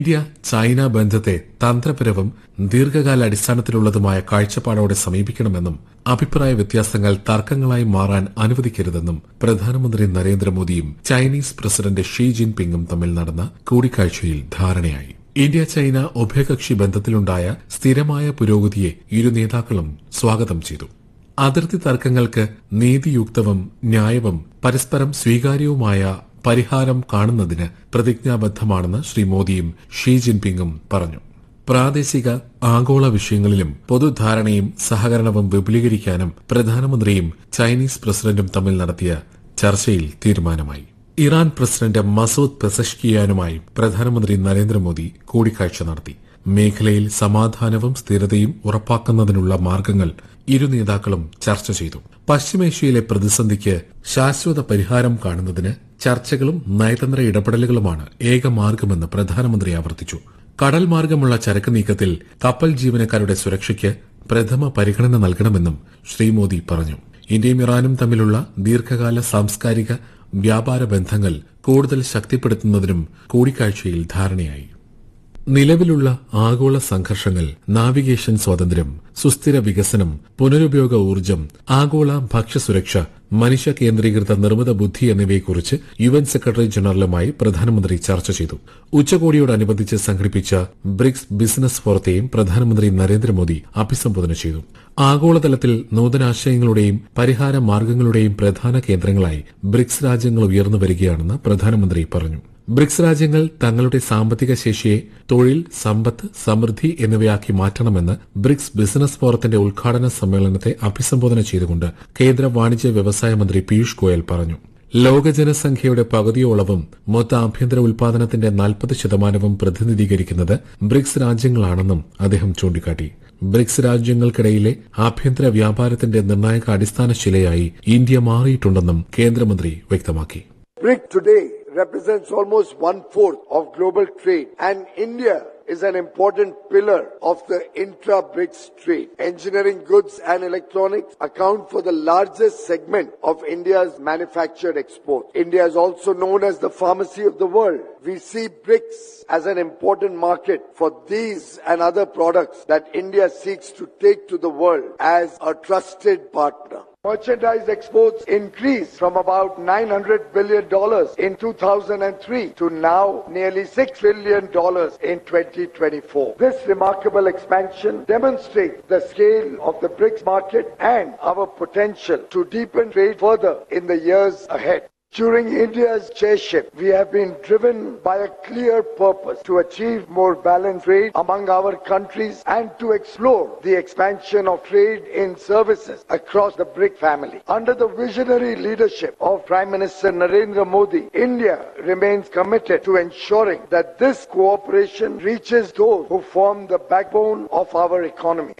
India China ബന്ധത്തെ തന്ത്രപരവും ദീർഘകാല അടിസ്ഥാനത്തിലുള്ളതുമായ കാഴ്ചപ്പാടോടെ സമീപിക്കണമെന്നും അഭിപ്രായ വ്യത്യാസങ്ങൾ തർക്കങ്ങളായി മാറാൻ അനുവദിക്കരുതെന്നും പ്രധാനമന്ത്രി നരേന്ദ്രമോദിയും ചൈനീസ് പ്രസിഡന്റ് ഷീ ജിൻപിങ്ങും തമ്മിൽ നടന്ന കൂടിക്കാഴ്ചയിൽ ധാരണയായി ഇന്ത്യ ചൈന ഉഭയകക്ഷി ബന്ധത്തിലുണ്ടായ സ്ഥിരമായ പുരോഗതിയെ ഇരു നേതാക്കളും സ്വാഗതം ചെയ്തു അതിർത്തി തർക്കങ്ങൾക്ക് നീതിയുക്തവും ന്യായവും പരസ്പരം സ്വീകാര്യവുമായ പരിഹാരം കാണുന്നതിന് പ്രതിജ്ഞാബദ്ധമാണെന്ന് ശ്രീ മോദിയും ഷീ ജിൻപിങ്ങും പറഞ്ഞു പ്രാദേശിക ആഗോള വിഷയങ്ങളിലും പൊതുധാരണയും സഹകരണവും വിപുലീകരിക്കാനും പ്രധാനമന്ത്രിയും ചൈനീസ് പ്രസിഡന്റും തമ്മിൽ നടത്തിയ ചർച്ചയിൽ തീരുമാനമായി ഇറാൻ പ്രസിഡന്റ് മസൂദ് പെസഷ്കിയാനുമായി പ്രധാനമന്ത്രി നരേന്ദ്രമോദി കൂടിക്കാഴ്ച നടത്തി മേഖലയിൽ സമാധാനവും സ്ഥിരതയും ഉറപ്പാക്കുന്നതിനുള്ള മാർഗങ്ങൾ ഇരു നേതാക്കളും ചർച്ച ചെയ്തു പശ്ചിമേഷ്യയിലെ പ്രതിസന്ധിക്ക് ശാശ്വത പരിഹാരം കാണുന്നതിന് ചർച്ചകളും നയതന്ത്ര ഇടപെടലുകളുമാണ് ഏക മാർഗമെന്ന് പ്രധാനമന്ത്രി ആവർത്തിച്ചു കടൽ മാർഗമുള്ള ചരക്ക് നീക്കത്തിൽ കപ്പൽ ജീവനക്കാരുടെ സുരക്ഷയ്ക്ക് പ്രഥമ പരിഗണന നൽകണമെന്നും ശ്രീ മോദി പറഞ്ഞു ഇന്ത്യയും ഇറാനും തമ്മിലുള്ള ദീർഘകാല സാംസ്കാരിക വ്യാപാര ബന്ധങ്ങൾ കൂടുതൽ ശക്തിപ്പെടുത്തുന്നതിനും കൂടിക്കാഴ്ചയിൽ ധാരണയായി നിലവിലുള്ള ആഗോള സംഘർഷങ്ങൾ നാവിഗേഷൻ സ്വാതന്ത്ര്യം സുസ്ഥിര വികസനം പുനരുപയോഗ ഊർജ്ജം ആഗോള ഭക്ഷ്യസുരക്ഷ മനുഷ്യ കേന്ദ്രീകൃത നിർമ്മിത ബുദ്ധി എന്നിവയെക്കുറിച്ച് യു എൻ സെക്രട്ടറി ജനറലുമായി പ്രധാനമന്ത്രി ചർച്ച ചെയ്തു ഉച്ചകോടിയോടനുബന്ധിച്ച് സംഘടിപ്പിച്ച ബ്രിക്സ് ബിസിനസ് ഫോറത്തെയും പ്രധാനമന്ത്രി നരേന്ദ്രമോദി അഭിസംബോധന ചെയ്തു ആഗോളതലത്തിൽ നൂതനാശയങ്ങളുടെയും പരിഹാര മാർഗങ്ങളുടെയും പ്രധാന കേന്ദ്രങ്ങളായി ബ്രിക്സ് രാജ്യങ്ങൾ ഉയർന്നു വരികയാണെന്ന് പ്രധാനമന്ത്രി പറഞ്ഞു ബ്രിക്സ് രാജ്യങ്ങൾ തങ്ങളുടെ സാമ്പത്തിക ശേഷിയെ തൊഴിൽ സമ്പത്ത് സമൃദ്ധി എന്നിവയാക്കി മാറ്റണമെന്ന് ബ്രിക്സ് ബിസിനസ് ഫോറത്തിന്റെ ഉദ്ഘാടന സമ്മേളനത്തെ അഭിസംബോധന ചെയ്തുകൊണ്ട് കേന്ദ്ര വാണിജ്യ വ്യവസായ മന്ത്രി പീയൂഷ് ഗോയൽ പറഞ്ഞു ലോക ജനസംഖ്യയുടെ പകുതിയോളവും മൊത്ത ആഭ്യന്തര ഉൽപാദനത്തിന്റെ നാൽപ്പത് ശതമാനവും പ്രതിനിധീകരിക്കുന്നത് ബ്രിക്സ് രാജ്യങ്ങളാണെന്നും അദ്ദേഹം ചൂണ്ടിക്കാട്ടി ബ്രിക്സ് രാജ്യങ്ങൾക്കിടയിലെ ആഭ്യന്തര വ്യാപാരത്തിന്റെ നിർണായക അടിസ്ഥാന ശിലയായി ഇന്ത്യ മാറിയിട്ടുണ്ടെന്നും കേന്ദ്രമന്ത്രി വ്യക്തമാക്കി BRIC today represents almost one fourth of global trade and India is an important pillar of the intra-BRICS trade. Engineering goods and electronics account for the largest segment of India's manufactured exports. India is also known as the pharmacy of the world. We see BRICS as an important market for these and other products that India seeks to take to the world as a trusted partner. Merchandise exports increased from about $900 billion in 2003 to now nearly $6 trillion in 2024. This remarkable expansion demonstrates the scale of the BRICS market and our potential to deepen trade further in the years ahead. During India's chairship, we have been driven by a clear purpose to achieve more balanced trade among our countries and to explore the expansion of trade in services across the BRIC family. Under the visionary leadership of Prime Minister Narendra Modi, India remains committed to ensuring that this cooperation reaches those who form the backbone of our economy.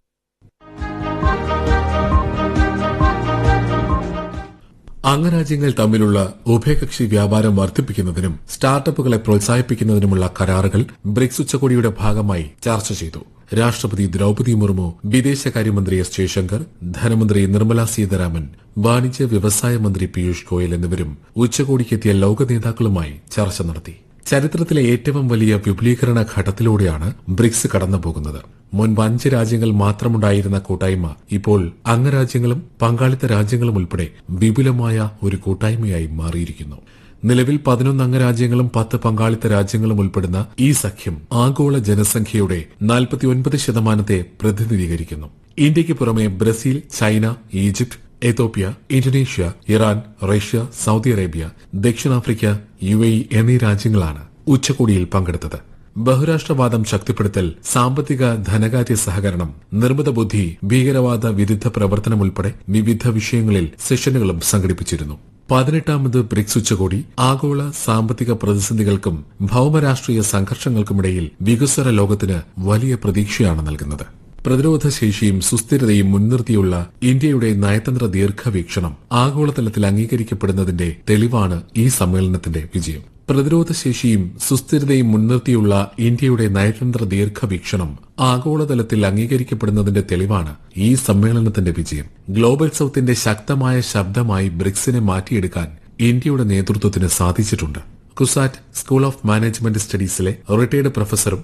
അംഗരാജ്യങ്ങൾ തമ്മിലുള്ള ഉഭയകക്ഷി വ്യാപാരം വർദ്ധിപ്പിക്കുന്നതിനും സ്റ്റാർട്ടപ്പുകളെ പ്രോത്സാഹിപ്പിക്കുന്നതിനുമുള്ള കരാറുകൾ BRICS ഉച്ചകോടിയുടെ ഭാഗമായി ചർച്ച ചെയ്തു രാഷ്ട്രപതി ദ്രൌപതി മുർമു വിദേശകാര്യമന്ത്രി എസ് ജയശങ്കർ ധനമന്ത്രി നിർമ്മല സീതാരാമൻ വാണിജ്യ വ്യവസായ മന്ത്രി പീയൂഷ് ഗോയൽ എന്നിവരും ഉച്ചകോടിക്കെത്തിയ ലോക നേതാക്കളുമായി ചർച്ച നടത്തി ചരിത്രത്തിലെ ഏറ്റവും വലിയ വിപുലീകരണ ഘട്ടത്തിലൂടെയാണ് ബ്രിക്സ് കടന്നുപോകുന്നത് മുൻപ് അഞ്ച് രാജ്യങ്ങൾ മാത്രമുണ്ടായിരുന്ന കൂട്ടായ്മ ഇപ്പോൾ അംഗരാജ്യങ്ങളും പങ്കാളിത്ത രാജ്യങ്ങളും ഉൾപ്പെടെ വിപുലമായ ഒരു കൂട്ടായ്മയായി മാറിയിരിക്കുന്നു നിലവിൽ പതിനൊന്ന് അംഗരാജ്യങ്ങളും പത്ത് പങ്കാളിത്ത രാജ്യങ്ങളും ഉൾപ്പെടുന്ന ഈ സഖ്യം ആഗോള ജനസംഖ്യയുടെ നാൽപ്പത്തിയൊൻപത് ശതമാനത്തെ പ്രതിനിധീകരിക്കുന്നു ഇന്ത്യയ്ക്ക് പുറമെ Brazil China Egypt Ethiopia Indonesia Iran Russia Saudi Arabia ദക്ഷിണാഫ്രിക്ക യു എ എന്നീ രാജ്യങ്ങളാണ് ഉച്ചകോടിയിൽ പങ്കെടുത്തത് ബഹുരാഷ്ട്രവാദം ശക്തിപ്പെടുത്തൽ സാമ്പത്തിക ധനകാര്യ സഹകരണം നിർമ്മിത ബുദ്ധി ഭീകരവാദ വിരുദ്ധ പ്രവർത്തനം ഉൾപ്പെടെ വിവിധ വിഷയങ്ങളിൽ സെഷനുകളും സംഘടിപ്പിച്ചിരുന്നു പതിനെട്ടാമത് ബ്രിക്സ് ഉച്ചകോടി ആഗോള സാമ്പത്തിക പ്രതിസന്ധികൾക്കും ഭൌമരാഷ്ട്രീയ സംഘർഷങ്ങൾക്കുമിടയിൽ വികസ്വര ലോകത്തിന് വലിയ പ്രതീക്ഷയാണ് നൽകുന്നത് പ്രതിരോധ ശേഷിയും സുസ്ഥിരതയും മുൻനിർത്തിയുള്ള ഇന്ത്യയുടെ നയതന്ത്ര ദീർഘവീക്ഷണം ആഗോളതലത്തിൽ അംഗീകരിക്കപ്പെടുന്നതിന്റെ തെളിവാണ് ഈ സമ്മേളനത്തിന്റെ വിജയം പ്രതിരോധശേഷിയും സുസ്ഥിരതയും മുൻനിർത്തിയുള്ള ഇന്ത്യയുടെ നയതന്ത്ര ദീർഘവീക്ഷണം ആഗോളതലത്തിൽ അംഗീകരിക്കപ്പെടുന്നതിന്റെ തെളിവാണ് ഈ സമ്മേളനത്തിന്റെ വിജയം ഗ്ലോബൽ സൌത്തിന്റെ ശക്തമായ ശബ്ദമായി ബ്രിക്സിനെ മാറ്റിയെടുക്കാൻ ഇന്ത്യയുടെ നേതൃത്വത്തിന് സാധിച്ചിട്ടുണ്ട് കുസാറ്റ് സ്കൂൾ ഓഫ് മാനേജ്മെന്റ് സ്റ്റഡീസിലെ റിട്ടയർഡ് പ്രൊഫസറും